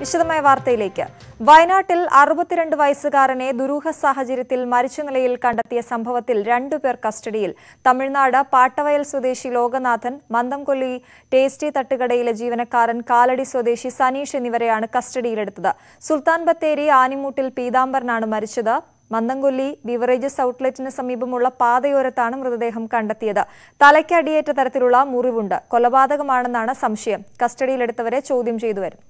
വിശദമായ വാർത്തയിലേക്ക് വയനാട്ടിൽ അറുപത്തിരണ്ട് വയസ്സുകാരനെ ദുരൂഹ സാഹചര്യത്തിൽ മരിച്ച നിലയിൽ കണ്ടെത്തിയ സംഭവത്തിൽ രണ്ടുപേർ കസ്റ്റഡിയിൽ തമിഴ്നാട് പാട്ടവയൽ സ്വദേശി ലോകനാഥൻ മന്ദംകൊല്ലി ടേസ്റ്റി തട്ടുകടയിലെ ജീവനക്കാരൻ കാലടി സ്വദേശി സനീഷ് എന്നിവരെയാണ് കസ്റ്റഡിയിലെടുത്തത് സുൽത്താൻ ബത്തേരി ആനിമൂട്ടിൽ പീതാംബരനാണ് മരിച്ചത് മന്ദംകൊല്ലി ബിവറേജസ് ഔട്ട്ലെറ്റിന് സമീപമുള്ള പാതയോരത്താണ് മൃതദേഹം കണ്ടെത്തിയത് തലയ്ക്ക് അടിയേറ്റ തരത്തിലുള്ള മുറിവുണ്ട് കൊലപാതകമാണെന്നാണ് സംശയം കസ്റ്റഡിയിലെടുത്തവരെ ചോദ്യം ചെയ്തു വരുന്നു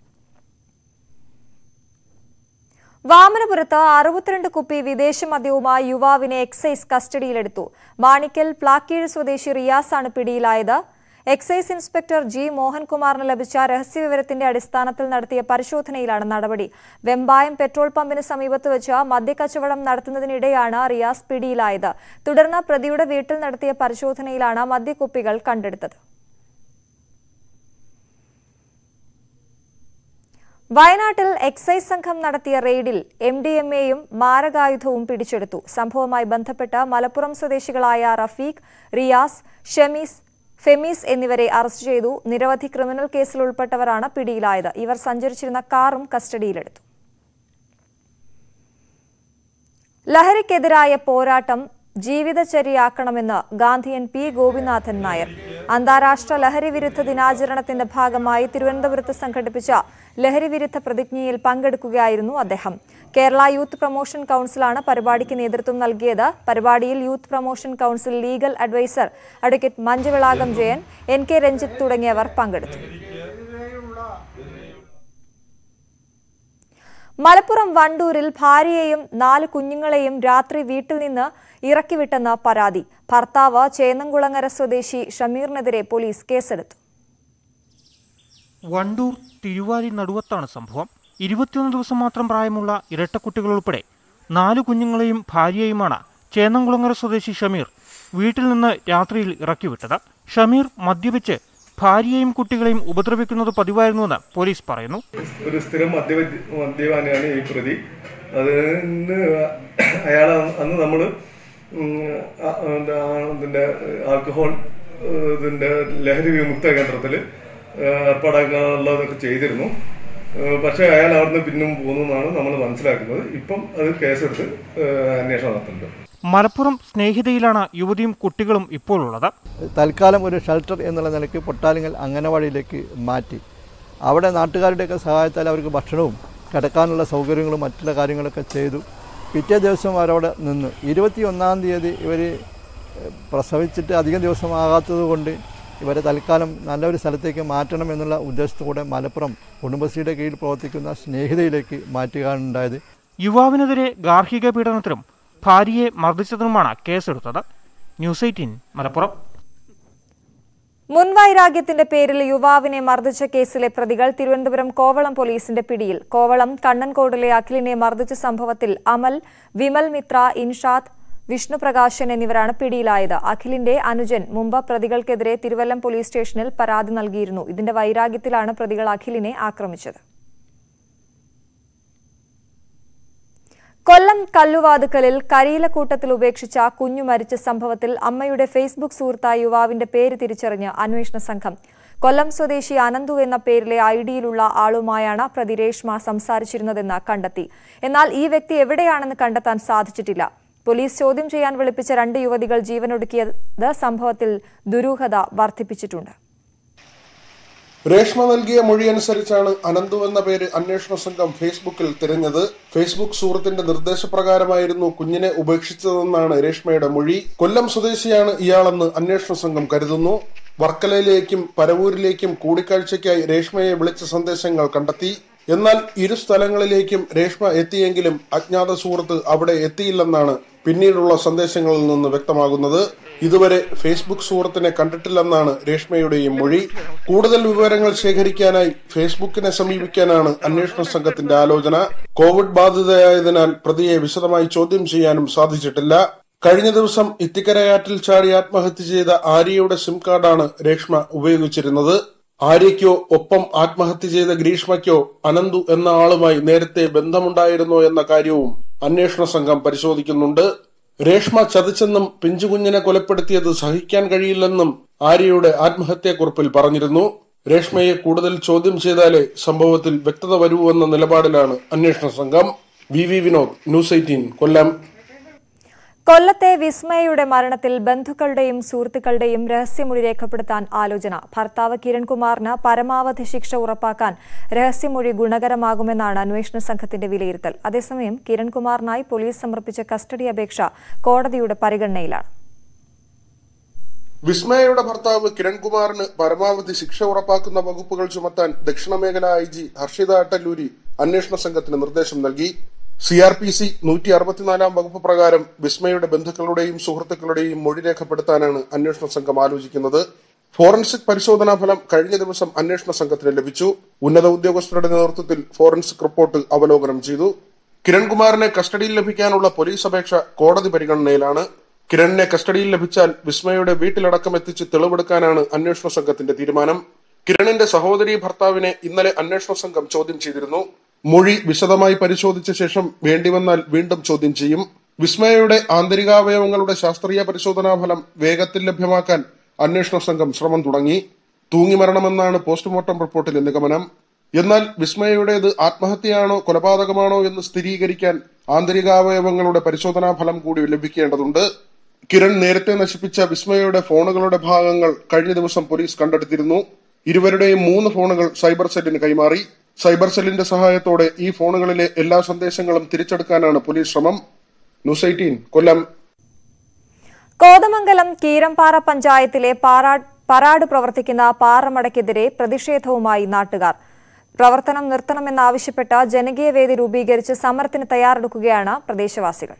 വാമനപുരത്ത് അറുപത്തിരണ്ട് കുപ്പി വിദേശ മദ്യവുമായി യുവാവിനെ എക്സൈസ് കസ്റ്റഡിയിലെടുത്തു മാണിക്കൽ പ്ലാക്കീഴ് സ്വദേശി റിയാസാണ് പിടിയിലായത് എക്സൈസ് ഇൻസ്പെക്ടർ ജി മോഹൻകുമാറിന് ലഭിച്ച രഹസ്യവിവരത്തിന്റെ അടിസ്ഥാനത്തിൽ നടത്തിയ പരിശോധനയിലാണ് നടപടി വെമ്പായം പെട്രോൾ പമ്പിന് സമീപത്ത് വെച്ച് മദ്യക്കച്ചവടം നടത്തുന്നതിനിടെയാണ് റിയാസ് പിടിയിലായത് തുടർന്ന് പ്രതിയുടെ വീട്ടിൽ നടത്തിയ പരിശോധനയിലാണ് മദ്യക്കുപ്പികൾ കണ്ടെടുത്തത് വയനാട്ടിൽ എക്സൈസ് സംഘം നടത്തിയ റെയ്ഡിൽ എം ഡി എം എയും മാരകായുധവും പിടിച്ചെടുത്തു സംഭവവുമായി ബന്ധപ്പെട്ട് മലപ്പുറം സ്വദേശികളായ റഫീഖ് റിയാസ് ഷമീസ് ഫെമീസ് എന്നിവരെ അറസ്റ്റ് ചെയ്തു നിരവധി ക്രിമിനൽ കേസിൽ ഉൾപ്പെട്ടവരാണ് പിടിയിലായത് ഇവർ സഞ്ചരിച്ചിരുന്ന കാറും കസ്റ്റഡിയിലെടുത്തു ലഹരിക്കെതിരായ പോരാട്ടം ജീവിതചര്യയാക്കണമെന്ന് ഗാന്ധിയൻ പി ഗോപിനാഥൻ നായർ അന്താരാഷ്ട്ര ലഹരി വിരുദ്ധ ദിനാചരണത്തിന്റെ ഭാഗമായി തിരുവനന്തപുരത്ത് സംഘടിപ്പിച്ച ലഹരി വിരുദ്ധ പ്രതിജ്ഞയിൽ പങ്കെടുക്കുകയായിരുന്നു അദ്ദേഹം കേരള യൂത്ത് പ്രൊമോഷൻ കൌൺസിലാണ് പരിപാടിക്ക് നേതൃത്വം നൽകിയത് പരിപാടിയിൽ youth promotion council legal adviser advocate Manjuvilakam Jayan N K Ranjith തുടങ്ങിയവർ പങ്കെടുത്തു മലപ്പുറം വണ്ടൂരിൽ ഭാര്യയെയും നാല് കുഞ്ഞുങ്ങളെയും രാത്രി വീട്ടിൽ നിന്ന് ഇറക്കിവിട്ടെന്ന് പരാതി ഭർത്താവ് ചേന്നംകുളങ്ങര സ്വദേശി ഷമീറിനെതിരെ പോലീസ് കേസെടുത്തു വണ്ടൂർ തിരുവാലി നടുവത്താണ് സംഭവം ഇരുപത്തിയൊന്ന് ദിവസം മാത്രം പ്രായമുള്ള ഇരട്ടക്കുട്ടികൾ ഉൾപ്പെടെ നാല് കുഞ്ഞുങ്ങളെയും ഭാര്യയെയുമാണ് ചേന്നംകുളങ്ങര സ്വദേശി ഷമീർ വീട്ടിൽ നിന്ന് രാത്രിയിൽ ഇറക്കിവിട്ടത് ഷമീർ മദ്യപിച്ച് ഭാര്യയെയും കുട്ടികളെയും ഉപദ്രവിക്കുന്നത് പതിവായിരുന്നുവെന്ന് പോലീസ് പറയുന്നു ഒരു സ്ഥിരം മദ്യ മദ്യപാനിയാണ് ഈ പ്രതി അതിന് അയാൾ അന്ന് നമ്മൾ ഇതിന്റെ ആൽക്കഹോൾ ഇതിന്റെ ലഹരി വിമുക്ത കേന്ദ്രത്തിൽ ഏർപ്പാടാക്കാനുള്ളതൊക്കെ ചെയ്തിരുന്നു ഏഹ് പക്ഷേ അയാൾ അവിടുന്ന് പിന്നും പോന്നു എന്നാണ് നമ്മൾ മനസ്സിലാക്കുന്നത് ഇപ്പം അത് കേസെടുത്ത് ഏഹ് അന്വേഷണം നടത്തുന്നുണ്ട് മലപ്പുറം സ്നേഹിതയിലാണ് യുവതിയും കുട്ടികളും ഇപ്പോൾ ഉള്ളത് തൽക്കാലം ഒരു ഷെൽട്ടർ എന്നുള്ള നിലയ്ക്ക് പൊട്ടാലിങ്ങൽ അംഗനവാടിയിലേക്ക് മാറ്റി അവിടെ നാട്ടുകാരുടെയൊക്കെ സഹായത്താൽ അവർക്ക് ഭക്ഷണവും കിടക്കാനുള്ള സൗകര്യങ്ങളും മറ്റുള്ള കാര്യങ്ങളൊക്കെ ചെയ്തു പിറ്റേ ദിവസം അവരവിടെ നിന്നു ഇരുപത്തി ഒന്നാം തീയതി ഇവർ പ്രസവിച്ചിട്ട് അധികം ദിവസമാകാത്തത് കൊണ്ട് ഇവരെ തൽക്കാലം നല്ലൊരു സ്ഥലത്തേക്ക് മാറ്റണം എന്നുള്ള ഉദ്ദേശത്തോടെ മലപ്പുറം കുടുംബശ്രീയുടെ കീഴിൽ പ്രവർത്തിക്കുന്ന സ്നേഹിതയിലേക്ക് മാറ്റുകയാണുണ്ടായത് യുവാവിനെതിരെ ഗാർഹിക പീഡനത്തിനും ഭാര്യയെ മർദ്ദിച്ചതിനുമാണ് കേസെടുത്തത് ന്യൂസ് എയ്റ്റീൻ മലപ്പുറം മുൻവൈരാഗ്യത്തിന്റെ പേരിൽ യുവാവിനെ മർദ്ദിച്ച കേസിലെ പ്രതികൾ തിരുവനന്തപുരം കോവളം പോലീസിന്റെ പിടിയിൽ കോവളം കണ്ണൻകോടിലെ അഖിലിനെ മർദ്ദിച്ച സംഭവത്തിൽ അമൽ വിമൽ മിത്ര ഇൻഷാദ് വിഷ്ണുപ്രകാശൻ എന്നിവരാണ് പിടിയിലായത് അഖിലിന്റെ അനുജൻ മുമ്പ് പ്രതികൾക്കെതിരെ തിരുവല്ലം പോലീസ് സ്റ്റേഷനിൽ പരാതി നൽകിയിരുന്നു ഇതിന്റെ വൈരാഗ്യത്തിലാണ് പ്രതികൾ അഖിലിനെ ആക്രമിച്ചത് കൊല്ലം കല്ലുവാതുക്കലിൽ കരിയിലക്കൂട്ടത്തിൽ ഉപേക്ഷിച്ച കുഞ്ഞു മരിച്ച സംഭവത്തിൽ അമ്മയുടെ ഫേസ്ബുക്ക് സുഹൃത്തായ യുവാവിന്റെ പേര് തിരിച്ചറിഞ്ഞ് അന്വേഷണ സംഘം കൊല്ലം സ്വദേശി അനന്തു എന്ന പേരിലെ ഐഡിയിലുള്ള ആളുമായാണ് പ്രതി രേഷ്മ സംസാരിച്ചിരുന്നതെന്ന് കണ്ടെത്തി എന്നാൽ ഈ വ്യക്തി എവിടെയാണെന്ന് കണ്ടെത്താൻ സാധിച്ചിട്ടില്ല പോലീസ് ചോദ്യം ചെയ്യാൻ വിളിപ്പിച്ച രണ്ട് യുവതികൾ ജീവനൊടുക്കിയത് സംഭവത്തിൽ ദുരൂഹത വർദ്ധിപ്പിച്ചിട്ടുണ്ട് രേഷ്മ നൽകിയ മൊഴി അനുസരിച്ചാണ് അനന്തു എന്ന പേര് അന്വേഷണ സംഘം ഫേസ്ബുക്കിൽ തിരഞ്ഞത് ഫേസ്ബുക്ക് സുഹൃത്തിന്റെ നിർദ്ദേശപ്രകാരമായിരുന്നു കുഞ്ഞിനെ ഉപേക്ഷിച്ചതെന്നാണ് രേഷ്മയുടെ മൊഴി കൊല്ലം സ്വദേശിയാണ് ഇയാളെന്ന് അന്വേഷണ സംഘം കരുതുന്നു വർക്കലയിലേക്കും പരവൂരിലേക്കും കൂടിക്കാഴ്ചയ്ക്കായി രേഷ്മയെ വിളിച്ച സന്ദേശങ്ങൾ കണ്ടെത്തി എന്നാൽ ഇരു സ്ഥലങ്ങളിലേക്കും രേഷ്മ എത്തിയെങ്കിലും അജ്ഞാത സുഹൃത്ത് അവിടെ എത്തിയില്ലെന്നാണ് പിന്നീടുള്ള സന്ദേശങ്ങളിൽ നിന്ന് വ്യക്തമാകുന്നത് ഇതുവരെ ഫേസ്ബുക്ക് സുഹൃത്തിനെ കണ്ടിട്ടില്ലെന്നാണ് രേഷ്മയുടെയും മൊഴി കൂടുതൽ വിവരങ്ങൾ ശേഖരിക്കാനായി ഫേസ്ബുക്കിനെ സമീപിക്കാനാണ് അന്വേഷണ സംഘത്തിന്റെ ആലോചന കോവിഡ് ബാധിതയായതിനാൽ പ്രതിയെ വിശദമായി ചോദ്യം ചെയ്യാനും സാധിച്ചിട്ടില്ല കഴിഞ്ഞ ദിവസം ഇത്തിക്കരയാറ്റിൽ ചാടി ആത്മഹത്യ ചെയ്ത ആര്യയുടെ സിം കാർഡാണ് രേഷ്മ ഉപയോഗിച്ചിരുന്നത് ആര്യയ്ക്കോ ഒപ്പം ആത്മഹത്യ ചെയ്ത ഗ്രീഷ്മയ്ക്കോ അനന്തു എന്ന ആളുമായി നേരത്തെ ബന്ധമുണ്ടായിരുന്നോ എന്ന കാര്യവും അന്വേഷണ സംഘം പരിശോധിക്കുന്നുണ്ട് രേഷ്മ ചതിച്ചെന്നും പിഞ്ചുകുഞ്ഞിനെ കൊലപ്പെടുത്തിയത് സഹിക്കാൻ കഴിയില്ലെന്നും ആര്യയുടെ ആത്മഹത്യാക്കുറിപ്പിൽ പറഞ്ഞിരുന്നു രേഷ്മയെ കൂടുതൽ ചോദ്യം ചെയ്താലേ സംഭവത്തിൽ വ്യക്തത വരൂ എന്ന നിലപാടിലാണ് അന്വേഷണ സംഘം V V Vinod news eighteen Kollam കൊല്ലത്തെ വിസ്മയയുടെ മരണത്തിൽ ബന്ധുക്കളുടെയും സുഹൃത്തുക്കളുടെയും രഹസ്യമൊഴി രേഖപ്പെടുത്താൻ ആലോചന ഭർത്താവ് കിരൺകുമാറിന് പരമാവധി ശിക്ഷ ഉറപ്പാക്കാൻ രഹസ്യമൊഴി ഗുണകരമാകുമെന്നാണ് അന്വേഷണ സംഘത്തിന്റെ വിലയിരുത്തൽ അതേസമയം കിരൺകുമാറിനായി പോലീസ് സമർപ്പിച്ച കസ്റ്റഡി അപേക്ഷ കോടതിയുടെ പരിഗണനയിലാണ് വിസ്മയയുടെ ഭർത്താവ് കിരൺകുമാറിന് പരമാവധി ശിക്ഷ ഉറപ്പാക്കുന്ന വകുപ്പുകൾ ചുമത്താൻ ദക്ഷിണമേഖല ഐ ജി ഹർഷിത അട്ടല്ലൂരി അന്വേഷണ സംഘത്തിന് നിർദ്ദേശം നൽകി സി ആർ പി സി നൂറ്റി അറുപത്തിനാലാം വകുപ്പ് പ്രകാരം വിസ്മയുടെ ബന്ധുക്കളുടെയും സുഹൃത്തുക്കളുടെയും മൊഴി രേഖപ്പെടുത്താനാണ് അന്വേഷണ സംഘം ആലോചിക്കുന്നത് ഫോറൻസിക് പരിശോധനാ ഫലം കഴിഞ്ഞ ദിവസം അന്വേഷണ സംഘത്തിന് ലഭിച്ചു ഉന്നത ഉദ്യോഗസ്ഥരുടെ നേതൃത്വത്തിൽ ഫോറൻസിക് റിപ്പോർട്ട് അവലോകനം ചെയ്തു കിരൺകുമാറിനെ കസ്റ്റഡിയിൽ ലഭിക്കാനുള്ള പോലീസ് അപേക്ഷ കോടതി പരിഗണനയിലാണ് കിരണിനെ കസ്റ്റഡിയിൽ ലഭിച്ചാൽ വിസ്മയുടെ വീട്ടിലടക്കം എത്തിച്ച് തെളിവെടുക്കാനാണ് അന്വേഷണ സംഘത്തിന്റെ തീരുമാനം കിരണിന്റെ സഹോദരി ഭർത്താവിനെ ഇന്നലെ അന്വേഷണ സംഘം ചോദ്യം ചെയ്തിരുന്നു മൊഴി വിശദമായി പരിശോധിച്ച ശേഷം വേണ്ടിവന്നാൽ വീണ്ടും ചോദ്യം ചെയ്യും വിസ്മയയുടെ ആന്തരികാവയവങ്ങളുടെ ശാസ്ത്രീയ പരിശോധനാ ഫലം വേഗത്തിൽ ലഭ്യമാക്കാൻ അന്വേഷണ സംഘം ശ്രമം തുടങ്ങി തൂങ്ങിമരണമെന്നാണ് പോസ്റ്റ്മോർട്ടം റിപ്പോർട്ടിലെ നിഗമനം എന്നാൽ വിസ്മയയുടേത് ആത്മഹത്യയാണോ കൊലപാതകമാണോ എന്ന് സ്ഥിരീകരിക്കാൻ ആന്തരികാവയവങ്ങളുടെ പരിശോധനാ ഫലം കൂടി ലഭിക്കേണ്ടതുണ്ട് കിരൺ നേരത്തെ നശിപ്പിച്ച വിസ്മയയുടെ ഫോണുകളുടെ ഭാഗങ്ങൾ കഴിഞ്ഞ ദിവസം പോലീസ് കണ്ടെടുത്തിരുന്നു ഇരുവരുടെയും മൂന്ന് ഫോണുകൾ സൈബർ സെല്ലിന് കൈമാറി സൈബർ സെല്ലിന്റെ സഹായത്തോടെ ഈ ഫോണുകളിലെ എല്ലാ സന്ദേശങ്ങളും തിരിച്ചെടുക്കാനാണ് പോലീസ് ശ്രമം ന്യൂസ് എയ്റ്റീൻ കൊല്ലം കോതമംഗലം കീരമ്പാറ പഞ്ചായത്തിലെ പാറാ- പറാട് പ്രവർത്തിക്കുന്ന പാറമടയ്ക്കെതിരെ പ്രതിഷേധവുമായി നാട്ടുകാർ പ്രവർത്തനം നിർത്തണമെന്നാവശ്യപ്പെട്ട് ജനകീയ വേദി രൂപീകരിച്ച് സമരത്തിന് തയ്യാറെടുക്കുകയാണ് പ്രദേശവാസികൾ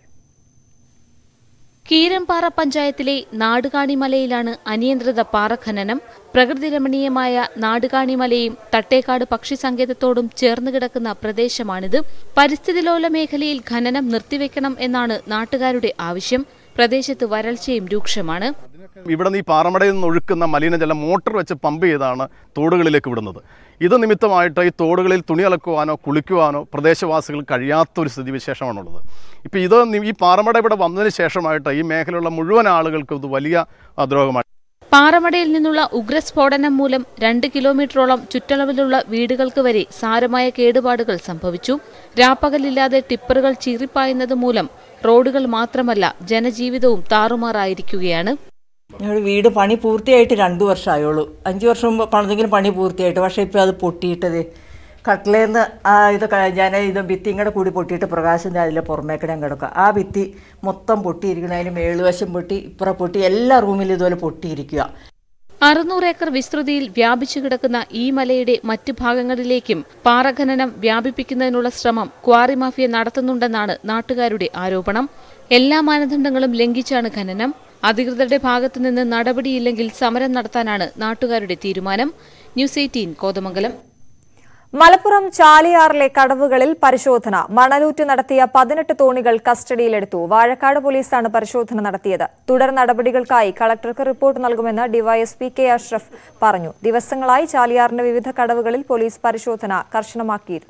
കീരമ്പാറ പഞ്ചായത്തിലെ നാടുകാണിമലയിലാണ് അനിയന്ത്രിത പാറഖനനം പ്രകൃതി രമണീയമായ നാടുകാണിമലയും തട്ടേക്കാട് പക്ഷി സങ്കേതത്തോടും ചേർന്ന് കിടക്കുന്ന പ്രദേശമാണിത് പരിസ്ഥിതിലോല മേഖലയിൽ ഖനനം നിർത്തിവെക്കണം എന്നാണ് നാട്ടുകാരുടെ ആവശ്യം പ്രദേശത്ത് വരൾച്ചയും രൂക്ഷമാണ് ഇവിടെ നിന്ന് ഈ പാറമടയിൽ നിന്ന് ഒഴുക്കുന്ന മലിനജലം മോട്ടോർ വെച്ച് പമ്പ് ചെയ്താണ് തോടുകളിലേക്ക് വിടുന്നത് ഇത് നിമിത്തമായിട്ട് ഈ തോടുകളിൽ തുണി അലക്കുവാനോ കുളിക്കുവാനോ പ്രദേശവാസികൾ കഴിയാത്തൊരു സ്ഥിതിവിശേഷമാണുള്ളത് ഇപ്പോൾ ഇത് നി- ഈ പാറമട ഇവിടെ വന്നതിന് ശേഷമായിട്ട് ഈ മേഖലയിലുള്ള മുഴുവൻ ആളുകൾക്കും ഇത് വലിയ ആ, ദ്രോഹമാണ് പാറമടയിൽ നിന്നുള്ള ഉഗ്രസ്ഫോടനം മൂലം രണ്ട് കിലോമീറ്ററോളം ചുറ്റളവിലുള്ള വീടുകൾക്ക് വരെ സാരമായ കേടുപാടുകൾ സംഭവിച്ചു രാപ്പകലില്ലാതെ ടിപ്പറുകൾ ചീറിപ്പായുന്നത് മൂലം റോഡുകൾ മാത്രമല്ല ജനജീവിതവും താറുമാറായിരിക്കുകയാണ് ഞങ്ങളുടെ വീട് പണി പൂർത്തിയായിട്ട് രണ്ട് വർഷമായുള്ളൂ അഞ്ച് വർഷം മുമ്പ് പണിതെങ്കിലും പണി പൂർത്തിയായിട്ട് പക്ഷേ ഇപ്പോൾ അത് പൊട്ടിയിട്ടത് കട്ടിലേന്ന് ആ ഇത് ക- ജന ഇത് ഭിത്തി ഇങ്ങടെ കൂടി പൊട്ടിയിട്ട് പ്രകാശിൻ്റെ അതിലെ പുറമേക്കടെ കിടക്കുക ആ ഭിത്തി മൊത്തം പൊട്ടിയിരിക്കണം അതിന് മേളുവശം പൊട്ടി ഇപ്പുറം പൊട്ടി എല്ലാ റൂമിലും ഇതുപോലെ പൊട്ടിയിരിക്കുക അറുന്നൂറ് ഏക്കർ വിസ്തൃതിയിൽ വ്യാപിച്ചു കിടക്കുന്ന ഈ മലയുടെ മറ്റ് ഭാഗങ്ങളിലേക്കും പാറഖനനം വ്യാപിപ്പിക്കുന്നതിനുള്ള ശ്രമം ക്വാറി മാഫിയ നടത്തുന്നുണ്ടെന്നാണ് നാട്ടുകാരുടെ ആരോപണം എല്ലാ മാനദണ്ഡങ്ങളും ലംഘിച്ചാണ് ഖനനം അധികൃതരുടെ ഭാഗത്തുനിന്ന് നടപടിയില്ലെങ്കിൽ സമരം നടത്താനാണ് നാട്ടുകാരുടെ തീരുമാനം ന്യൂസ് എയ്റ്റീൻ കോതമംഗലം മലപ്പുറം ചാലിയാറിലെ കടവുകളിൽ പരിശോധന മണലൂറ്റ് നടത്തിയ പതിനെട്ട് തോണികൾ കസ്റ്റഡിയിലെടുത്തു വാഴക്കാട് പോലീസാണ് പരിശോധന നടത്തിയത് തുടർ നടപടികൾക്കായി കളക്ടർക്ക് റിപ്പോർട്ട് നൽകുമെന്ന് ഡിവൈഎസ്പി കെ അഷ്റഫ് പറഞ്ഞു ദിവസങ്ങളായി ചാലിയാറിന്റെ വിവിധ കടവുകളിൽ പോലീസ് പരിശോധന കർശനമാക്കിയിരുന്നു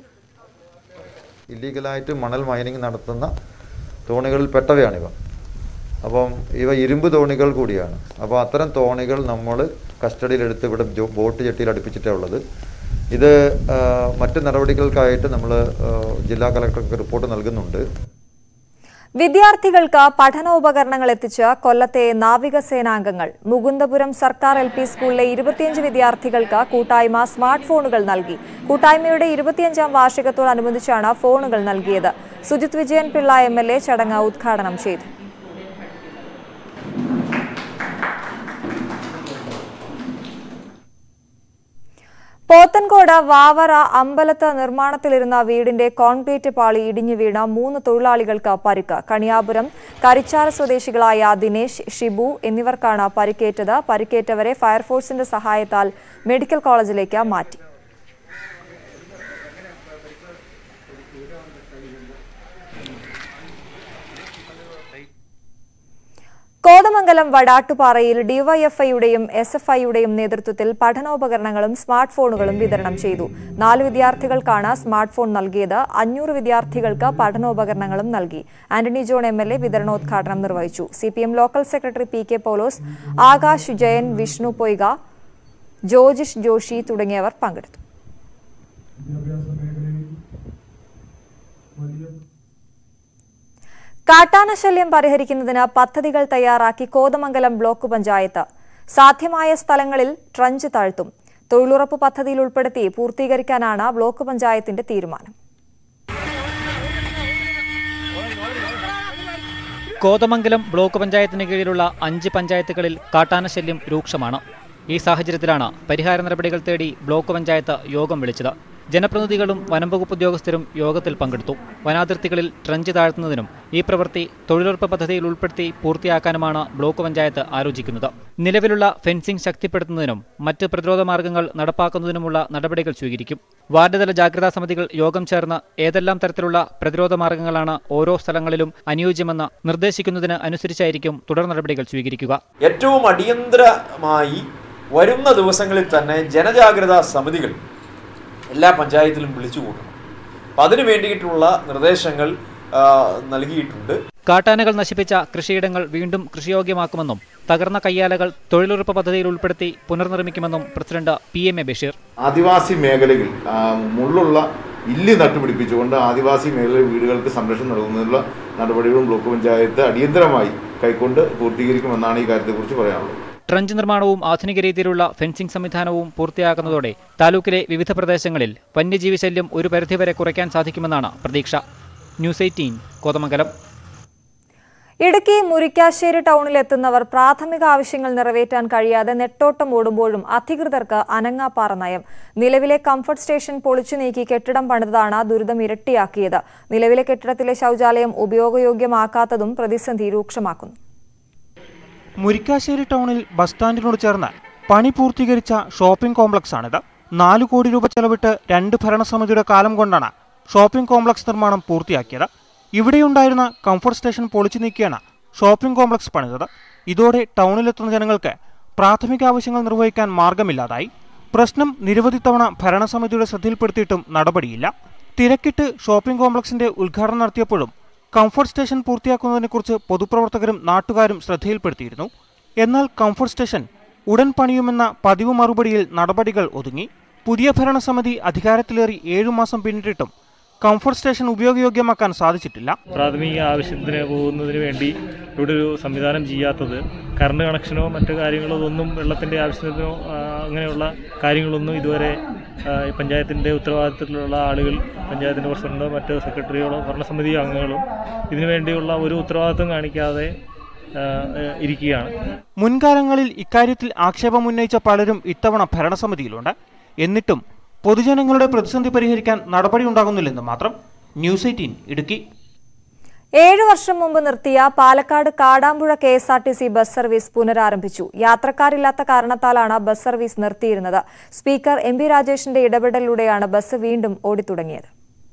ഇല്ലീഗലായിട്ട് മണൽ മൈനിങ് നടത്തുന്ന തോണികളിൽ പെട്ടവയാണിവ അപ്പം ഇവ ഇരുമ്പ് തോണികൾ കൂടിയാണ് അപ്പോൾ അത്തരം തോണികൾ നമ്മൾ കസ്റ്റഡിയിലെടുത്ത് ഇവിടെ ജോ- ബോട്ട് ജെട്ടിയിൽ അടുപ്പിച്ചിട്ടാണ് ഉള്ളത് ഇത് ആ, മറ്റ് നടപടികൾക്കായിട്ട് നമ്മൾ ജില്ലാ കളക്ടർക്ക് റിപ്പോർട്ട് നൽകുന്നുണ്ട് വിദ്യാർത്ഥികൾക്ക് പഠനോപകരണങ്ങൾ എത്തിച്ച് കൊല്ലത്തെ നാവികസേനാംഗങ്ങൾ മുകുന്ദപുരം സർക്കാർ എൽ പി സ്കൂളിലെ ഇരുപത്തിയഞ്ച് വിദ്യാർത്ഥികൾക്ക് കൂട്ടായ്മ സ്മാർട്ട് ഫോണുകൾ നൽകി കൂട്ടായ്മയുടെ ഇരുപത്തിയഞ്ചാം വാർഷികത്തോടനുബന്ധിച്ചാണ് ഫോണുകൾ നൽകിയത് Sujith Vijayan Pillai M L A ചടങ്ങ് ഉദ്ഘാടനം ചെയ്തു പോത്തൻകോട് വാവറ അമ്പലത്ത് നിർമ്മാണത്തിലിരുന്ന വീടിന്റെ കോൺക്രീറ്റ് പാളി ഇടിഞ്ഞു വീണ മൂന്ന് തൊഴിലാളികൾക്ക് പരിക്ക് കണിയാപുരം കരിച്ചാറ സ്വദേശികളായ ദിനേശ് ഷിബു എന്നിവർക്കാണ് പരിക്കേറ്റത് പരിക്കേറ്റവരെ ഫയർഫോഴ്സിന്റെ സഹായത്താൽ മെഡിക്കൽ കോളേജിലേക്ക് മാറ്റി കോതമംഗലം വടാട്ടുപാറയിൽ ഡിവൈഎഫ്ഐയുടെയും എസ് എഫ് ഐയുടെയും നേതൃത്വത്തിൽ പഠനോപകരണങ്ങളും സ്മാർട്ട് ഫോണുകളും വിതരണം ചെയ്തു നാല് വിദ്യാർത്ഥികൾക്കാണ് സ്മാർട്ട് ഫോൺ നൽകിയത് അഞ്ഞൂറ് വിദ്യാർത്ഥികൾക്ക് പഠനോപകരണങ്ങളും നൽകി Antony John M L A വിതരണോദ്ഘാടനം നിർവഹിച്ചു C P M local secretary P K Paulose Akash Jayan Vishnu Poika Jojish Joshy തുടങ്ങിയവർ പങ്കെടുത്തു കാട്ടാന ശല്യം പരിഹരിക്കുന്നതിന് പദ്ധതികൾ തയ്യാറാക്കി കോതമംഗലം ബ്ലോക്ക് പഞ്ചായത്ത് സാധ്യമായ സ്ഥലങ്ങളിൽ ട്രഞ്ച് താഴ്ത്തും തൊഴിലുറപ്പ് പദ്ധതിയിൽ ഉൾപ്പെടുത്തി പൂർത്തീകരിക്കാനാണ് ബ്ലോക്ക് പഞ്ചായത്തിന്റെ തീരുമാനം കോതമംഗലം ബ്ലോക്ക് പഞ്ചായത്തിന് കീഴിലുള്ള അഞ്ച് പഞ്ചായത്തുകളിൽ കാട്ടാനശല്യം രൂക്ഷമാണ് ഈ സാഹചര്യത്തിലാണ് പരിഹാര നടപടികൾ തേടി ബ്ലോക്ക് പഞ്ചായത്ത് യോഗം വിളിച്ചത് ജനപ്രതിനിധികളും വനംവകുപ്പ് ഉദ്യോഗസ്ഥരും യോഗത്തിൽ പങ്കെടുത്തു വനാതിർത്തികളിൽ ട്രഞ്ച് താഴ്ത്തുന്നതിനും ഈ പ്രവൃത്തി തൊഴിലുറപ്പ് പദ്ധതിയിൽ ഉൾപ്പെടുത്തി പൂർത്തിയാക്കാനുമാണ് ബ്ലോക്ക് പഞ്ചായത്ത് ആലോചിക്കുന്നത് നിലവിലുള്ള ഫെൻസിംഗ് ശക്തിപ്പെടുത്തുന്നതിനും മറ്റ് പ്രതിരോധ മാർഗങ്ങൾ നടപ്പാക്കുന്നതിനുമുള്ള നടപടികൾ സ്വീകരിക്കും വാർഡുതല ജാഗ്രതാ സമിതികൾ യോഗം ചേർന്ന് ഏതെല്ലാം തരത്തിലുള്ള പ്രതിരോധ മാർഗങ്ങളാണ് ഓരോ സ്ഥലങ്ങളിലും അനുയോജ്യമെന്ന് നിർദ്ദേശിക്കുന്നതിന് അനുസരിച്ചായിരിക്കും തുടർ നടപടികൾ സ്വീകരിക്കുക ഏറ്റവും അടിയന്തരമായി വരുന്ന ദിവസങ്ങളിൽ തന്നെ ജനജാഗ്രതാ സമിതികൾ എല്ലാ പഞ്ചായത്തിലും വിളിച്ചു കൂട്ടണം അപ്പം അതിനു വേണ്ടിയിട്ടുള്ള നിർദ്ദേശങ്ങൾ ആ, നൽകിയിട്ടുണ്ട് കാട്ടാനകൾ നശിപ്പിച്ച കൃഷിയിടങ്ങൾ വീണ്ടും കൃഷിയോഗ്യമാക്കുമെന്നും തകർന്ന കയ്യാലകൾ തൊഴിലുറപ്പ് പദ്ധതിയിൽ ഉൾപ്പെടുത്തി പുനർനിർമ്മിക്കുമെന്നും president P M A Basheer ആദിവാസി മേഖലയിൽ ആ, മുള്ളുള്ള ഇല്ലി നട്ടുപിടിപ്പിച്ചുകൊണ്ട് ആദിവാസി മേഖല വീടുകൾക്ക് സംരക്ഷണം നൽകുന്നതിനുള്ള നടപടികളും ബ്ലോക്ക് പഞ്ചായത്ത് അടിയന്തരമായി കൈക്കൊണ്ട് പൂർത്തീകരിക്കുമെന്നാണ് ഈ കാര്യത്തെക്കുറിച്ച് പറയാനുള്ളത് ട്രഞ്ച് നിർമ്മാണവും ആധുനിക രീതിയിലുള്ള ഫെൻസിംഗ് സംവിധാനവും പൂർത്തിയാക്കുന്നതോടെ താലൂക്കിലെ വിവിധ പ്രദേശങ്ങളിൽ വന്യജീവി ശല്യം ഒരു പരിധിവരെ കുറയ്ക്കാൻ സാധിക്കുമെന്നാണ് പ്രതീക്ഷ ന്യൂസ് എയ്റ്റീൻ കോതമംഗലം ഇടുക്കി മുരിക്കാശ്ശേരി ടൗണിലെത്തുന്നവർ പ്രാഥമിക ആവശ്യങ്ങൾ നിറവേറ്റാൻ കഴിയാതെ നെട്ടോട്ടം ഓടുമ്പോഴും അധികൃതർക്ക് അനങ്ങാപ്പാറ നയം നിലവിലെ കംഫർട്ട് സ്റ്റേഷൻ പൊളിച്ചു നീക്കി കെട്ടിടം പണിതാണ് ദുരിതം ഇരട്ടിയാക്കിയത് നിലവിലെ കെട്ടിടത്തിലെ ശൗചാലയം ഉപയോഗയോഗ്യമാക്കാത്തതും പ്രതിസന്ധി രൂക്ഷമാക്കുന്നു മുരിക്കാശ്ശേരി ടൗണിൽ ബസ് സ്റ്റാൻഡിനോട് ചേർന്ന് പണി പൂർത്തീകരിച്ച ഷോപ്പിംഗ് കോംപ്ലക്സാണിത് നാല് കോടി രൂപ ചെലവിട്ട് രണ്ട് ഭരണസമിതിയുടെ കാലം കൊണ്ടാണ് ഷോപ്പിംഗ് കോംപ്ലക്സ് നിർമ്മാണം പൂർത്തിയാക്കിയത് ഇവിടെയുണ്ടായിരുന്ന കംഫർട്ട് സ്റ്റേഷൻ പൊളിച്ചു നീക്കിയാണ് ഷോപ്പിംഗ് കോംപ്ലക്സ് പണിതത് ഇതോടെ ടൗണിലെത്തുന്ന ജനങ്ങൾക്ക് പ്രാഥമിക ആവശ്യങ്ങൾ നിർവഹിക്കാൻ മാർഗമില്ലാതായി പ്രശ്നം നിരവധി തവണ ഭരണസമിതിയുടെ ശ്രദ്ധയിൽപ്പെടുത്തിയിട്ടും നടപടിയില്ല തിരക്കിട്ട് ഷോപ്പിംഗ് കോംപ്ലക്സിന്റെ ഉദ്ഘാടനം നടത്തിയപ്പോഴും കംഫർട്ട് സ്റ്റേഷൻ പൂർത്തിയാക്കുന്നതിനെക്കുറിച്ച് പൊതുപ്രവർത്തകരും നാട്ടുകാരും ശ്രദ്ധയിൽപ്പെടുത്തിയിരുന്നു എന്നാൽ കംഫർട്ട് സ്റ്റേഷൻ ഉടൻ പണിയുമെന്ന പതിവ് മറുപടിയിൽ നടപടികൾ ഒതുങ്ങി പുതിയ ഭരണസമിതി അധികാരത്തിലേറി ഏഴു മാസം പിന്നിട്ടിട്ടും കംഫർട്ട് സ്റ്റേഷൻ ഉപയോഗയോഗ്യമാക്കാൻ സാധിച്ചിട്ടില്ല പ്രാഥമിക ആവശ്യത്തിന് പോകുന്നതിന് വേണ്ടി ഇവിടെ ഒരു സംവിധാനം ചെയ്യാത്തത് കറണ്ട് കണക്ഷനോ മറ്റു കാര്യങ്ങളോ ഒന്നും വെള്ളത്തിൻ്റെ ആവശ്യത്തിനോ ആ, അങ്ങനെയുള്ള കാര്യങ്ങളൊന്നും ഇതുവരെ ആ, ഈ പഞ്ചായത്തിൻ്റെ ഉത്തരവാദിത്തത്തിലുള്ള ആളുകൾ പഞ്ചായത്തിൻ്റെ പ്രസിഡന്റോ മറ്റ് സെക്രട്ടറികളോ ഭരണസമിതി അംഗങ്ങളും ഇതിനു വേണ്ടിയുള്ള ഒരു ഉത്തരവാദിത്വം കാണിക്കാതെ ആ, ഇരിക്കുകയാണ് മുൻകാലങ്ങളിൽ ഇക്കാര്യത്തിൽ ആക്ഷേപമുന്നയിച്ച പലരും ഇത്തവണ ഭരണസമിതിയിലുണ്ട് എന്നിട്ടും പൊതുജനങ്ങളുടെ പ്രതിസന്ധി പരിഹരിക്കാൻ നടപടിയുണ്ടാകുന്നില്ലെന്ന് മാത്രം ന്യൂസ് എയ്റ്റീൻ ഇടുക്കി ഏഴു വർഷം മുമ്പ് നിർത്തിയ Palakkad Kadampuzha K S R T C bus service പുനരാരംഭിച്ചു യാത്രക്കാരില്ലാത്ത കാരണത്താലാണ് ബസ് സർവീസ് നിർത്തിയിരുന്നത് സ്പീക്കർ എം പി രാജേഷിന്റെ ഇടപെടലിലൂടെയാണ് ബസ് വീണ്ടും ഓടിത്തുടങ്ങിയത്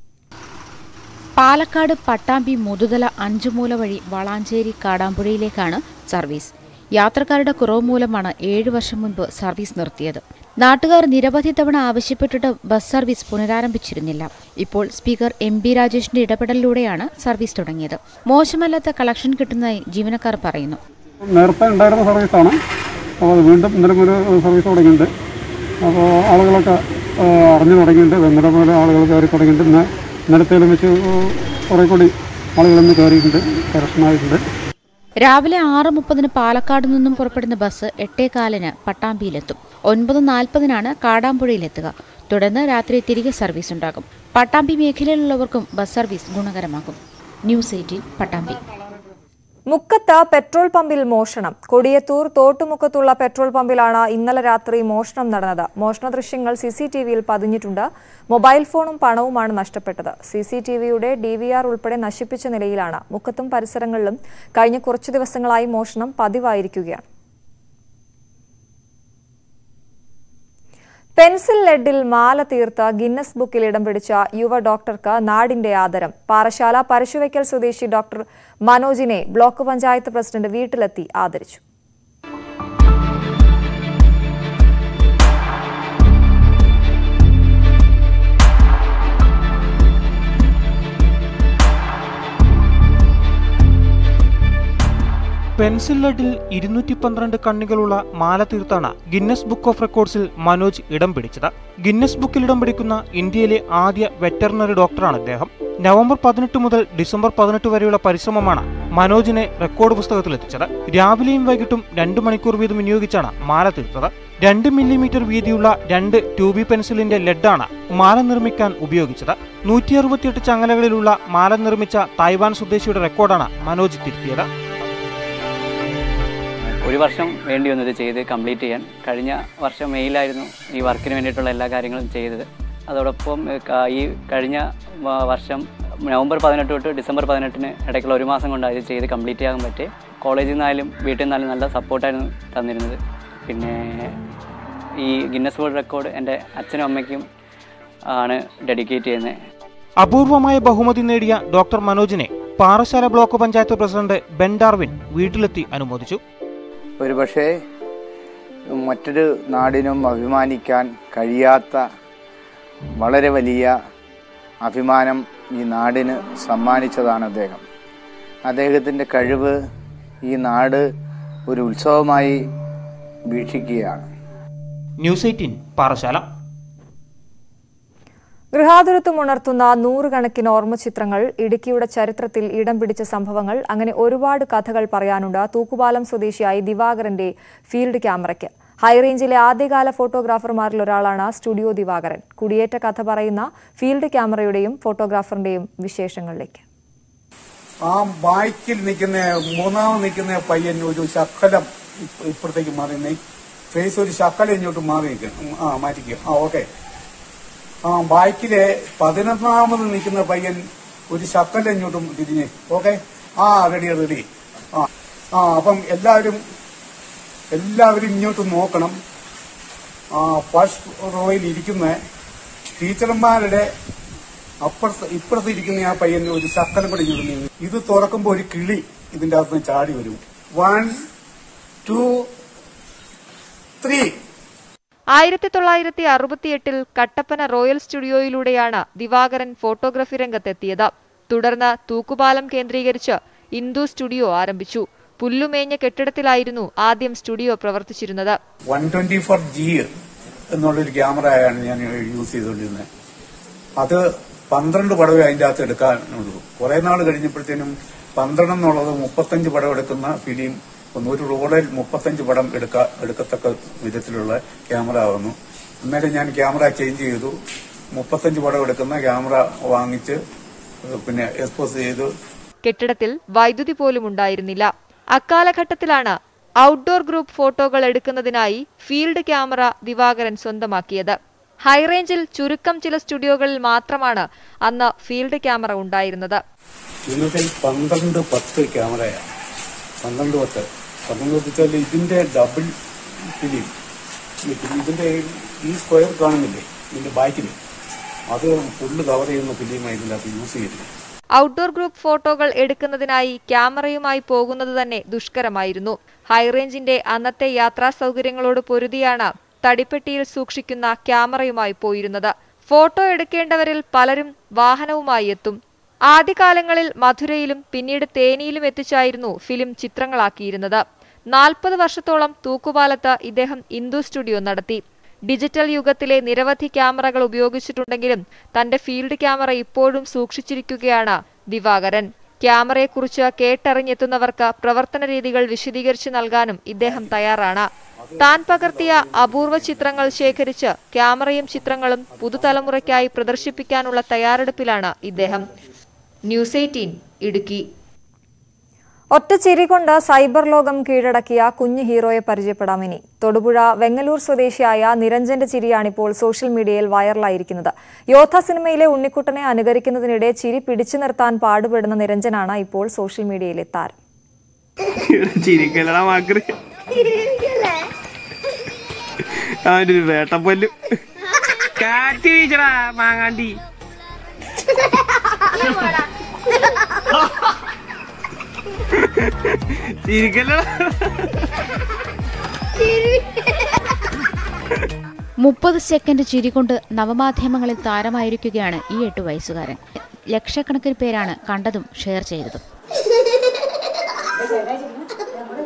പാലക്കാട് പട്ടാമ്പി മുതുതല അഞ്ചുമൂല വഴി വളാഞ്ചേരി കാടാമ്പുഴയിലേക്കാണ് സർവീസ് യാത്രക്കാരുടെ കുറവ് മൂലമാണ് ഏഴു വർഷം മുൻപ് സർവീസ് നിർത്തിയത് നാട്ടുകാർ നിരവധി തവണ ആവശ്യപ്പെട്ടിട്ട് ബസ് സർവീസ് പുനരാരംഭിച്ചിരുന്നില്ല ഇപ്പോൾ സ്പീക്കർ എം ബി രാജേഷിന്റെ ഇടപെടലിലൂടെയാണ് സർവീസ് തുടങ്ങിയത് മോശമല്ലാത്ത കളക്ഷൻ കിട്ടുന്നതായി ജീവനക്കാർ പറയുന്നു നേരത്തെ ഉണ്ടായിരുന്ന സർവീസാണ് അപ്പോൾ അത് വീണ്ടും ഇന്നലെ ഒരു സർവീസ് തുടങ്ങിയിട്ടുണ്ട് അപ്പോൾ ആളുകളൊക്കെ ആ, അറിഞ്ഞു തുടങ്ങിയിട്ടുണ്ട് ഇന്നലെ മുതൽ ആളുകൾ കയറി തുടങ്ങിയിട്ടുണ്ട് ഇന്ന് ഇന്നലത്തേലും വെച്ച് കുറേ കൂടി ആളുകൾ ഇന്ന് കയറിയിട്ടുണ്ട് കരക്ഷനായിട്ടുണ്ട് രാവിലെ ആറ് മുപ്പതിന് പാലക്കാട് നിന്നും പുറപ്പെടുന്ന ബസ് എട്ടേകാലിന് പട്ടാമ്പിയിലെത്തും ഒൻപത് നാൽപ്പതിനാണ് കാടാമ്പുഴയിലെത്തുക തുടർന്ന് രാത്രി തിരികെ സർവീസ് ഉണ്ടാകും പട്ടാമ്പി മേഖലയിലുള്ളവർക്കും ബസ് സർവീസ് ഗുണകരമാകും ന്യൂസ് എയ്റ്റീൻ പട്ടാമ്പി മുക്കത്ത് പെട്രോൾ പമ്പിൽ മോഷണം കൊടിയത്തൂർ തോട്ടുമുക്കത്തുള്ള പെട്രോൾ പമ്പിലാണ് ഇന്നലെ രാത്രി മോഷണം നടന്നത് മോഷണ ദൃശ്യങ്ങൾ സി സി ടി വിയിൽ പതിഞ്ഞിട്ടുണ്ട് മൊബൈൽ ഫോണും പണവുമാണ് നഷ്ടപ്പെട്ടത് സി സി ടി വിയുടെ ഡി വി ആർ ഉൾപ്പെടെ നശിപ്പിച്ച നിലയിലാണ് മുക്കത്തും പരിസരങ്ങളിലും കഴിഞ്ഞ കുറച്ചു ദിവസങ്ങളായി മോഷണം പതിവായിരിക്കുകയാണ് പെൻസിൽ ലെഡിൽ മാല തീർത്ത ഗിന്നസ് ബുക്കിൽ ഇടം പിടിച്ച യുവ ഡോക്ടർക്ക് നാടിന്റെ ആദരം പാറശാല പരശുവയ്ക്കൽ സ്വദേശി ഡോക്ടർ മനോജിനെ ബ്ലോക്ക് പഞ്ചായത്ത് പ്രസിഡന്റ് വീട്ടിലെത്തി ആദരിച്ചു പെൻസിൽ ലെഡിൽ ഇരുന്നൂറ്റി പന്ത്രണ്ട് കണ്ണികളുള്ള മാല തീർത്താണ് ഗിന്നസ് ബുക്ക് ഓഫ് റെക്കോർഡ്സിൽ മനോജ് ഇടം പിടിച്ചത് ഗിന്നസ് ബുക്കിൽ ഇടം പിടിക്കുന്ന ഇന്ത്യയിലെ ആദ്യ വെറ്ററിനറി ഡോക്ടറാണ് അദ്ദേഹം നവംബർ പതിനെട്ട് മുതൽ ഡിസംബർ പതിനെട്ട് വരെയുള്ള പരിശ്രമമാണ് മനോജിനെ റെക്കോർഡ് പുസ്തകത്തിലെത്തിച്ചത് രാവിലെയും വൈകിട്ടും രണ്ടു മണിക്കൂർ വീതം വിനിയോഗിച്ചാണ് മാല തീർത്തത് രണ്ട് മില്ലിമീറ്റർ വീതിയുള്ള രണ്ട് ട്യൂബി പെൻസിലിന്റെ ലെഡാണ് മാല നിർമ്മിക്കാൻ ഉപയോഗിച്ചത് നൂറ്റി അറുപത്തിയെട്ട് ചങ്ങലകളിലുള്ള മാല നിർമ്മിച്ച തായ്വാൻ സ്വദേശിയുടെ റെക്കോർഡാണ് മനോജ് തിരുത്തിയത് ഒരു വർഷം വേണ്ടി വന്നു ഇത് ചെയ്ത് കംപ്ലീറ്റ് ചെയ്യാൻ കഴിഞ്ഞ വർഷം മെയിലായിരുന്നു ഈ വർക്കിന് വേണ്ടിയിട്ടുള്ള എല്ലാ കാര്യങ്ങളും ചെയ്തത് അതോടൊപ്പം ഏഹ്, ക- ഈ കഴിഞ്ഞ വ- വർഷം നവംബർ പതിനെട്ട് തൊട്ട് ഡിസംബർ പതിനെട്ടിന് ഇടയ്ക്കുള്ള ഒരു മാസം കൊണ്ടാണ് ഇത് ചെയ്ത് കംപ്ലീറ്റ് ചെയ്യാൻ പറ്റി കോളേജിൽ നിന്നായാലും വീട്ടിൽ നിന്നാലും നല്ല സപ്പോർട്ടായിരുന്നു തന്നിരുന്നത് പിന്നെ ഈ ഗിന്നസ് വേൾഡ് റെക്കോർഡ് എൻ്റെ അച്ഛനും അമ്മയ്ക്കും ആണ് ഡെഡിക്കേറ്റ് ചെയ്യുന്നത് അപൂർവമായ ബഹുമതി നേടിയ ഡോക്ടർ മനോജിനെ Parassala block panchayat president Ben Darwin വീട്ടിലെത്തി അനുമോദിച്ചു ഒരുപക്ഷെ മറ്റൊരു നാടിനും അഭിമാനിക്കാൻ കഴിയാത്ത വളരെ വലിയ അഭിമാനം ഈ നാടിന് സമ്മാനിച്ചതാണ് അദ്ദേഹം അദ്ദേഹത്തിൻ്റെ കഴിവ് ഈ നാട് ഒരു ഉത്സവമായി വീക്ഷിക്കുകയാണ് ന്യൂസ് എയ്റ്റീൻ പാറശാല ഗൃഹാതുരത്വം ഉണർത്തുന്ന നൂറുകണക്കിന് ഓർമ്മചിത്രങ്ങൾ ഇടുക്കിയുടെ ചരിത്രത്തിൽ ഇടം പിടിച്ച സംഭവങ്ങൾ അങ്ങനെ ഒരുപാട് കഥകൾ പറയാനുണ്ട് തൂക്കുപാലം സ്വദേശിയായി ദിവാകരന്റെ ഫീൽഡ് ക്യാമറയ്ക്ക് ഹൈറേഞ്ചിലെ ആദ്യകാല ഫോട്ടോഗ്രാഫർമാരിൽ ഒരാളാണ് സ്റ്റുഡിയോ ദിവാകരൻ കുടിയേറ്റ കഥ പറയുന്ന ഫീൽഡ് ക്യാമറയുടെയും ഫോട്ടോഗ്രാഫറിന്റെയും വിശേഷങ്ങളിലേക്ക് ആ ബൈക്കിൽ നിൽക്കുന്ന മൂന്നാമത് നിൽക്കുന്ന പയ്യൻ ഒരു ശക്കലം ഇപ്പ- ഇപ്പുറത്തേക്ക് മാറി ഫേസ് ഒരു ശക്കലം ഇങ്ങോട്ട് മാറി നിൽക്കണം ആ മാറ്റിക്കുക ആ ഓക്കെ ആ ബൈക്കിലെ പതിനൊന്നാമത് നിൽക്കുന്ന പയ്യൻ ഒരു ശക്കലം ഇങ്ങോട്ടും തിരിഞ്ഞ് ഓക്കെ ആ റെഡി റെഡി ആ ആ അപ്പം എല്ലാവരും എല്ലാവരും ഇങ്ങോട്ട് നോക്കണം ആ ഫസ്റ്റ് റോയിൽ ഇരിക്കുന്ന ടീച്ചർമാരുടെ അപ്പുറത്ത് ഇപ്പുറത്ത് ഇരിക്കുന്ന ആ പയ്യന് ഒരു ശക്കലം കൂടി ഇങ്ങോട്ട് നീങ്ങി ഇത് തുറക്കുമ്പോൾ ഒരു കിളി ഇതിന്റെ അകത്ത് നിന്ന് ചാടി വരും വൺ ടു ത്രീ ആയിരത്തി തൊള്ളായിരത്തി അറുപത്തിയെട്ടിൽ കട്ടപ്പന റോയൽ സ്റ്റുഡിയോയിലൂടെയാണ് ദിവാകരൻ ഫോട്ടോഗ്രഫി രംഗത്തെത്തിയത് തുടർന്ന് തൂക്കുപാലം കേന്ദ്രീകരിച്ച് ഇന്ദു സ്റ്റുഡിയോ ആരംഭിച്ചു പുല്ലുമേഞ്ഞ കെട്ടിടത്തിലായിരുന്നു ആദ്യം സ്റ്റുഡിയോ പ്രവർത്തിച്ചിരുന്നത് വൺ ട്വന്റി ഫോർ ജി എന്നുള്ളൊരു ക്യാമറയാണ് ഞാൻ യൂസ് ചെയ്തുകൊണ്ടിരുന്നത് അത് പന്ത്രണ്ട് പടവേ അതിന്റെ അകത്ത് എടുക്കാനുള്ളൂ കുറെ നാൾ കഴിഞ്ഞപ്പോഴത്തേനും പന്ത്രണ്ട് എന്നുള്ളത് മുപ്പത്തഞ്ച് പടം എടുക്കുന്ന ഫിലിം ഒന്ന് ഒരു റോഡിൽ മുപ്പത്തഞ്ച് പടം എടുക്ക എടുക്കത്തക്ക വിധത്തിലുള്ള ക്യാമറ ആവുന്നു അന്നേരം ഞാൻ ക്യാമറ ചേഞ്ച് ചെയ്തു മുപ്പത്തഞ്ച് പടം എടുക്കുന്ന ക്യാമറ വാങ്ങിച്ച് പിന്നെ എക്സ്പോസ് ചെയ്തു കെട്ടിടത്തിൽ വൈദ്യുതി പോലും ഉണ്ടായിരുന്നില്ല അക്കാലഘട്ടത്തിലാണ് ഔട്ട്ഡോർ ഗ്രൂപ്പ് ഫോട്ടോകൾ എടുക്കുന്നതിനായി ഫീൽഡ് ക്യാമറ ദിവാകരൻ സ്വന്തമാക്കിയത് ഹൈറേഞ്ചിൽ ചുരുക്കം ചില സ്റ്റുഡിയോകളിൽ മാത്രമാണ് അന്ന് ഫീൽഡ് ക്യാമറ ഉണ്ടായിരുന്നത് ഇന്നത്തെ പന്ത്രണ്ട് പത്ത് ക്യാമറയാണ് പന്ത്രണ്ട് പത്ത് പന്ത്രണ്ട് പത്ത് വെച്ചാൽ ഇതിന്റെ ഡബിൾ ഫിലിം ഇതിന്റെ ഈ സ്ക്വയർ കാണുന്നില്ലേ ഇതിന്റെ ബാക്കിൽ അത് ഫുള്ള് കവർ ചെയ്യുന്ന ഫിലിമാണ് ഇതിന്റെ അകത്ത് യൂസ് ചെയ്യുന്നത് ഔട്ട്ഡോർ ഗ്രൂപ്പ് ഫോട്ടോകൾ എടുക്കുന്നതിനായി ക്യാമറയുമായി പോകുന്നത് തന്നെ ദുഷ്കരമായിരുന്നു ഹൈറേഞ്ചിന്റെ അന്നത്തെ യാത്രാ സൗകര്യങ്ങളോട് പൊരുതിയാണ് തടിപ്പെട്ടിയിൽ സൂക്ഷിക്കുന്ന ക്യാമറയുമായി പോയിരുന്നത് ഫോട്ടോ എടുക്കേണ്ടവരിൽ പലരും വാഹനവുമായി എത്തും ആദ്യകാലങ്ങളിൽ മധുരയിലും പിന്നീട് തേനിയിലും എത്തിച്ചായിരുന്നു ഫിലിം ചിത്രങ്ങളാക്കിയിരുന്നത് നാൽപ്പത് വർഷത്തോളം തൂക്കുപാലത്ത് ഇദ്ദേഹം ഇന്ദു സ്റ്റുഡിയോ നടത്തി ഡിജിറ്റൽ യുഗത്തിലെ നിരവധി ക്യാമറകൾ ഉപയോഗിച്ചിട്ടുണ്ടെങ്കിലും തന്റെ ഫീൽഡ് ക്യാമറ ഇപ്പോഴും സൂക്ഷിച്ചിരിക്കുകയാണ് ദിവാകരൻ ക്യാമറയെക്കുറിച്ച് കേട്ടറിഞ്ഞെത്തുന്നവർക്ക് പ്രവർത്തന രീതികൾ വിശദീകരിച്ചു നൽകാനും ഇദ്ദേഹം തയ്യാറാണ് താൻ പകർത്തിയ അപൂർവ ചിത്രങ്ങൾ ശേഖരിച്ച് ക്യാമറയും ചിത്രങ്ങളും പുതുതലമുറയ്ക്കായി പ്രദർശിപ്പിക്കാനുള്ള തയ്യാറെടുപ്പിലാണ് ഇദ്ദേഹം ന്യൂസ് എയ്റ്റീൻ ഇടുക്കി ഒറ്റ ചിരി കൊണ്ട് സൈബർ ലോകം കീഴടക്കിയ കുഞ്ഞു ഹീറോയെ പരിചയപ്പെടാം ഇനി തൊടുപുഴ വെങ്ങലൂർ സ്വദേശിയായ നിരഞ്ജന്റെ ചിരിയാണിപ്പോൾ സോഷ്യൽ മീഡിയയിൽ വൈറലായിരിക്കുന്നത് യോദ്ധ സിനിമയിലെ ഉണ്ണിക്കുട്ടനെ അനുകരിക്കുന്നതിനിടെ ചിരി പിടിച്ചു നിർത്താൻ പാടുപെടുന്ന നിരഞ്ജനാണ് ഇപ്പോൾ സോഷ്യൽ മീഡിയയിലെ താരം ചിരിക്കലടാ മാക്രി അവൻ്റെ ഒരു വേട്ടപ്പൊല്ലും കാറ്റ് വീശടാ മാങ്ങാണ്ടി ചിരിക്കല്ലടാ മുപ്പത് സെക്കൻഡ് ചിരി കൊണ്ട് നവമാധ്യമങ്ങളിൽ താരമായിരിക്കുകയാണ് ഈ എട്ട് വയസ്സുകാരൻ ലക്ഷക്കണക്കിന് പേരാണ് കണ്ടതും ഷെയർ ചെയ്തതും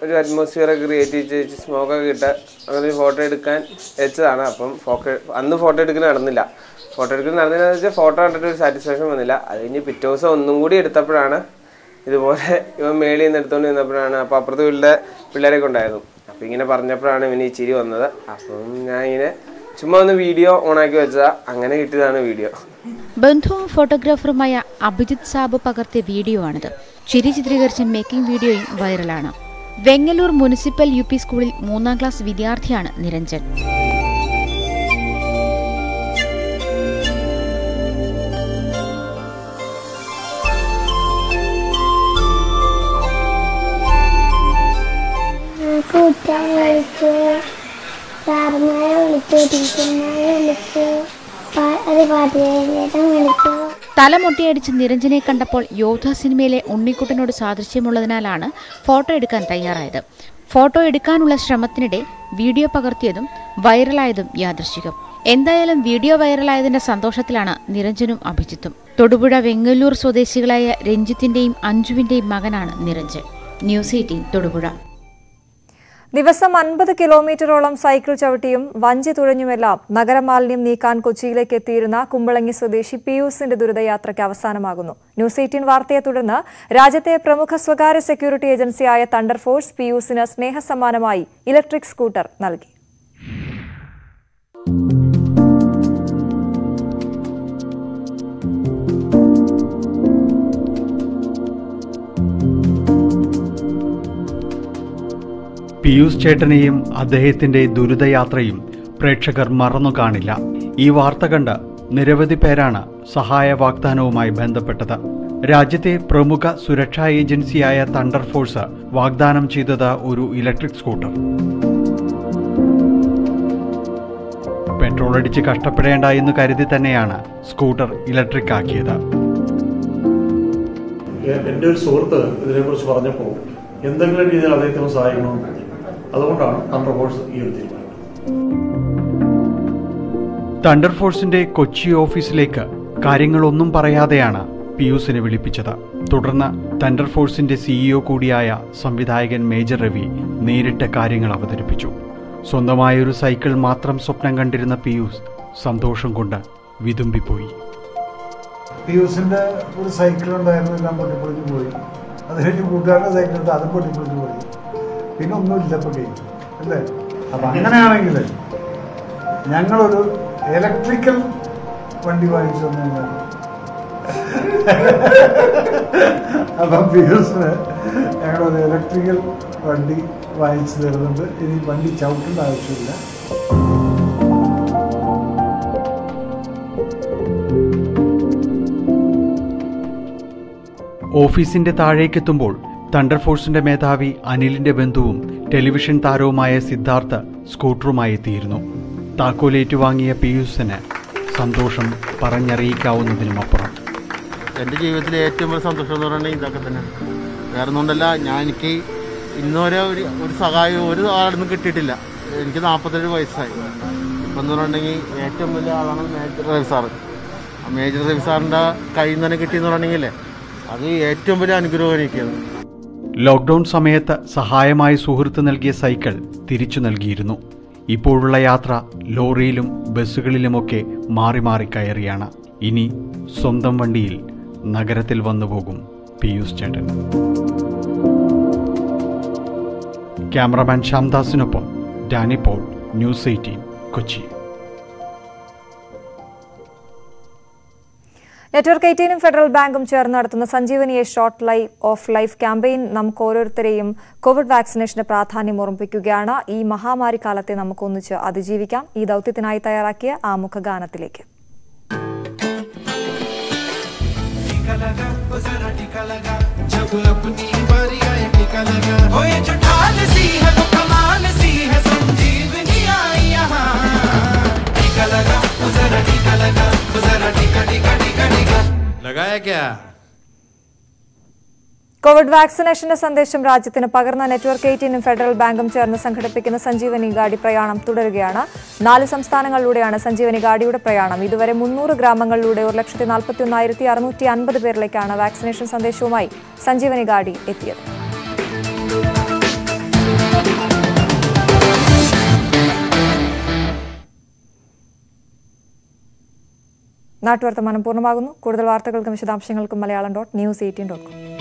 ഒരു അറ്റ്മോസ്ഫിയർ ഒക്കെ ക്രിയേറ്റ് ചെയ്ത് സ്മോക്കൊക്കെ ഇട്ട് അങ്ങനെ ഒരു ഫോട്ടോ എടുക്കാൻ വെച്ചതാണ് അപ്പം ഫോട്ടോ അന്ന് ഫോട്ടോ എടുക്കൽ നടന്നില്ല ഫോട്ടോ എടുക്കൽ നടന്നില്ല വെച്ചാൽ ഫോട്ടോ കണ്ടിട്ട് ഒരു സാറ്റിസ്ഫാക്ഷൻ വന്നില്ല അത് കഴിഞ്ഞ് പിറ്റേ ദിവസം ഒന്നും കൂടി എടുത്തപ്പോഴാണ് ഇതുപോലെ ഇവൻ മേളിൽ നിന്ന് എടുത്തുകൊണ്ട് നിന്നപ്പോഴാണ് അപ്പോൾ അപ്പുറത്തെ വീട്ടിലെ പിള്ളേരൊക്കെ ഉണ്ടായിരുന്നു അപ്പം ഇങ്ങനെ പറഞ്ഞപ്പോഴാണ് ഇവന് ഈ ചിരി വന്നത് അപ്പം ഞാൻ ഇങ്ങനെ ചുമ്മാ ഒന്ന് വീഡിയോ ഓണാക്കി വെച്ചതാ അങ്ങനെ കിട്ടിയതാണ് വീഡിയോ ബന്ധുവും ഫോട്ടോഗ്രാഫറുമായ അഭിജിത് സാബു പകർത്തിയ വീഡിയോ ആണിത് ചിരി ചിത്രീകരിച്ച മേക്കിംഗ് വീഡിയോയും വൈറലാണ് വെങ്ങല്ലൂർ മുനിസിപ്പൽ യു പി സ്കൂളിൽ മൂന്നാം ക്ലാസ് വിദ്യാർത്ഥിയാണ് നിരഞ്ജൻ കൂട്ടാൻ വിളിച്ചു സാറന്മാരെ വിളിച്ചു ടീച്ചർമാരെ വിളിച്ചു പാ- അത് പാട്ടുകാരൻ വിളിച്ചു തലമൊട്ടിയടിച്ച് നിരഞ്ജനെ കണ്ടപ്പോൾ യോധ സിനിമയിലെ ഉണ്ണിക്കുട്ടനോട് സാദൃശ്യമുള്ളതിനാലാണ് ഫോട്ടോ എടുക്കാൻ തയ്യാറായത് ഫോട്ടോ എടുക്കാനുള്ള ശ്രമത്തിനിടെ വീഡിയോ പകർത്തിയതും വൈറലായതും യാദൃശ്ചികം എന്തായാലും വീഡിയോ വൈറലായതിന്റെ സന്തോഷത്തിലാണ് നിരഞ്ജനും അഭിജിത്തും തൊടുപുഴ വെങ്ങല്ലൂർ സ്വദേശികളായ രഞ്ജിത്തിന്റെയും അഞ്ജുവിന്റെയും മകനാണ് നിരഞ്ജൻ ന്യൂസ് എയ്റ്റീൻ തൊടുപുഴ ദിവസം അൻപത് കിലോമീറ്ററോളം സൈക്കിൾ ചവിട്ടിയും വഞ്ചി തുഴഞ്ഞുമെല്ലാം നഗരമാലിന്യം നീക്കാൻ കൊച്ചിയിലേക്ക് എത്തിയിരുന്ന കുമ്പളങ്ങി സ്വദേശി പിയൂസിന്റെ ദുരിതയാത്രയ്ക്ക് അവസാനമാകുന്നു ന്യൂസ് എയ്റ്റീൻ വാർത്തയെ തുടർന്ന് രാജ്യത്തെ പ്രമുഖ സ്വകാര്യ സെക്യൂരിറ്റി ഏജൻസിയായ തണ്ടർ ഫോഴ്സ് പിയൂസിന് സ്നേഹസമ്മാനമായി ഇലക്ട്രിക് സ്കൂട്ടർ നൽകി പിയൂസ് ചേട്ടനെയും അദ്ദേഹത്തിന്റെ ദുരിതയാത്രയും പ്രേക്ഷകർ മറന്നു കാണില്ല ഈ വാർത്ത കണ്ട് നിരവധി പേരാണ് സഹായ വാഗ്ദാനവുമായി ബന്ധപ്പെട്ടത് രാജ്യത്തെ പ്രമുഖ സുരക്ഷാ ഏജൻസിയായ തണ്ടർ ഫോഴ്സ് വാഗ്ദാനം ചെയ്തത് ഒരു ഇലക്ട്രിക് സ്കൂട്ടർ പെട്രോൾ അടിച്ച് കഷ്ടപ്പെടേണ്ട എന്ന് കരുതി തന്നെയാണ് സ്കൂട്ടർ ഇലക്ട്രിക് ആക്കിയത് എൻ്റെ ഒരു സുഹൃത്ത് ഇതിനെക്കുറിച്ച് പറഞ്ഞപ്പോൾ എന്തെങ്കിലും രീതിയിൽ അദ്ദേഹത്തിന് സഹായിക്കണമെന്ന് തോന്നി അതുകൊണ്ടാണ് തണ്ടർ ഫോഴ്സ് ഈ ഒരു തീരുമാനം തണ്ടർ ഫോഴ്സിന്റെ കൊച്ചി ഓഫീസിലേക്ക് കാര്യങ്ങളൊന്നും പറയാതെയാണ് പിയൂസിനെ വിളിപ്പിച്ചത് തുടർന്ന് തണ്ടർ ഫോഴ്സിന്റെ സിഇഒ കൂടിയായ സംവിധായകൻ മേജർ രവി നേരിട്ട് കാര്യങ്ങൾ അവതരിപ്പിച്ചു സ്വന്തമായൊരു സൈക്കിൾ മാത്രം സ്വപ്നം കണ്ടിരുന്ന പിയൂസ് സന്തോഷം കൊണ്ട് വിതുമ്പിപ്പോയി പിയൂസിന്റെ ഒരു സൈക്കിൾ ഉണ്ടായിരുന്നു എല്ലാം പൊട്ടിപ്പൊളിഞ്ഞു പോയി അത് കഴിഞ്ഞ് കൂട്ടുകാരുടെ സൈക്കിൾ എടുത്ത് അതും പൊട്ടിപ്പൊളിഞ്ഞു പോയി പിന്നെ ഒന്നുമില്ല ഇപ്പൊ കഴിഞ്ഞു അല്ലേ അപ്പൊ അങ്ങനെയാണെങ്കിൽ ഞങ്ങളൊരു ഇലക്ട്രിക്കൽ വണ്ടി വാങ്ങിച്ചു തന്നു കഴിഞ്ഞാൽ അപ്പം പിയൂസിന് ഞങ്ങളൊരു ഇലക്ട്രിക്കൽ വണ്ടി വാങ്ങിച്ചു തരുന്നുണ്ട് ഇനി വണ്ടി ചവിട്ടേണ്ട ആവശ്യമില്ല ഓഫീസിന്റെ താഴേക്കെത്തുമ്പോൾ തണ്ടർ ഫോഴ്സിന്റെ മേധാവി അനിലിന്റെ ബന്ധുവും ടെലിവിഷൻ താരവുമായ സിദ്ധാർത്ഥ് സ്കൂട്ടറുമായി എത്തിയിരുന്നു താക്കോലേറ്റ് വാങ്ങിയ പീയൂസിന് സന്തോഷം പറഞ്ഞറിയിക്കാവുന്നതിനുമപ്പുറം എൻ്റെ ജീവിതത്തിലെ ഏറ്റവും വലിയ സന്തോഷം എന്ന് പറയുന്നത് ഇതൊക്കെ തന്നെ വേറെ ഒന്നുകൊണ്ടല്ല ഞാൻ എനിക്ക് ഇന്നുവരെ ഒരു ഒരു സഹായം ഒരു ആളിൽ നിന്നും കിട്ടിയിട്ടില്ല എനിക്ക് നാൽപ്പത്തേഴ് വയസ്സായി ഇപ്പം എന്ന് പറഞ്ഞിട്ടുണ്ടെങ്കിൽ ഏറ്റവും വലിയ ആളാണ് മേജർ രവി സാറ് ആ മേജർ രവി സാറിൻ്റെ കയ്യിൽ നിന്ന് തന്നെ കിട്ടിയെന്ന് പറഞ്ഞിട്ടുണ്ടെങ്കിലേ അത് ഏറ്റവും വലിയ അനുഗ്രഹം എനിക്കാണ് ലോക്ക്ഡൌൺ സമയത്ത് സഹായമായി സുഹൃത്ത് നൽകിയ സൈക്കിൾ തിരിച്ചു നൽകിയിരുന്നു ഇപ്പോഴുള്ള യാത്ര ലോറിയിലും ബസ്സുകളിലുമൊക്കെ മാറി മാറി കയറിയാണ് ഇനി സ്വന്തം വണ്ടിയിൽ നഗരത്തിൽ വന്നുപോകും പിയൂസ് ചേട്ടൻ ക്യാമറമാൻ ശ്യാംദാസിനൊപ്പം Danny Paul news eighteen Kochi network എയ്റ്റീനും ഫെഡറൽ ബാങ്കും ചേർന്ന് നടത്തുന്ന സഞ്ജീവനിയെ short life of life campaign നമുക്ക് ഓരോരുത്തരെയും കോവിഡ് വാക്സിനേഷന്റെ പ്രാധാന്യം ഓർമ്മിപ്പിക്കുകയാണ് ഈ മഹാമാരി കാലത്തെ നമുക്ക് ഒന്നിച്ച് അതിജീവിക്കാം ഈ ദൗത്യത്തിനായി തയ്യാറാക്കിയ ആമുഖ ഗാനത്തിലേക്ക് जब अपनी बारी आए टिका लगा हो ये जो ढाल सी है वो कमाल सी है संजीवनी आई यहाँ टीका लगा वो जरा टीका लगा वो जरा टीका टीका टीका टीका लगाया क्या കോവിഡ് വാക്സിനേഷന്റെ സന്ദേശം രാജ്യത്തിന് പകർന്ന നെറ്റ്വർക്ക് എയ്റ്റീനും ഫെഡറൽ ബാങ്കും ചേർന്ന് സംഘടിപ്പിക്കുന്ന സഞ്ജീവനി ഗാഡി പ്രയാണം തുടരുകയാണ് നാല് സംസ്ഥാനങ്ങളിലൂടെയാണ് സഞ്ജീവനി ഗാഡിയുടെ പ്രയാണം ഇതുവരെ മുന്നൂറ് ഗ്രാമങ്ങളിലൂടെ ഒരു ലക്ഷത്തി നാൽപ്പത്തി ഒന്നായിരത്തി അറുന്നൂറ്റി അൻപത് പേരിലേക്കാണ് വാക്സിനേഷൻ സന്ദേശവുമായി സഞ്ജീവനി ഗാഡി എത്തിയത് നാട്ടുവർത്തമാനം പൂർണ്ണമാകുന്നു കൂടുതൽ വാർത്തകൾക്കും വിശദാംശങ്ങൾക്കും Malayalam dot news eighteen dot com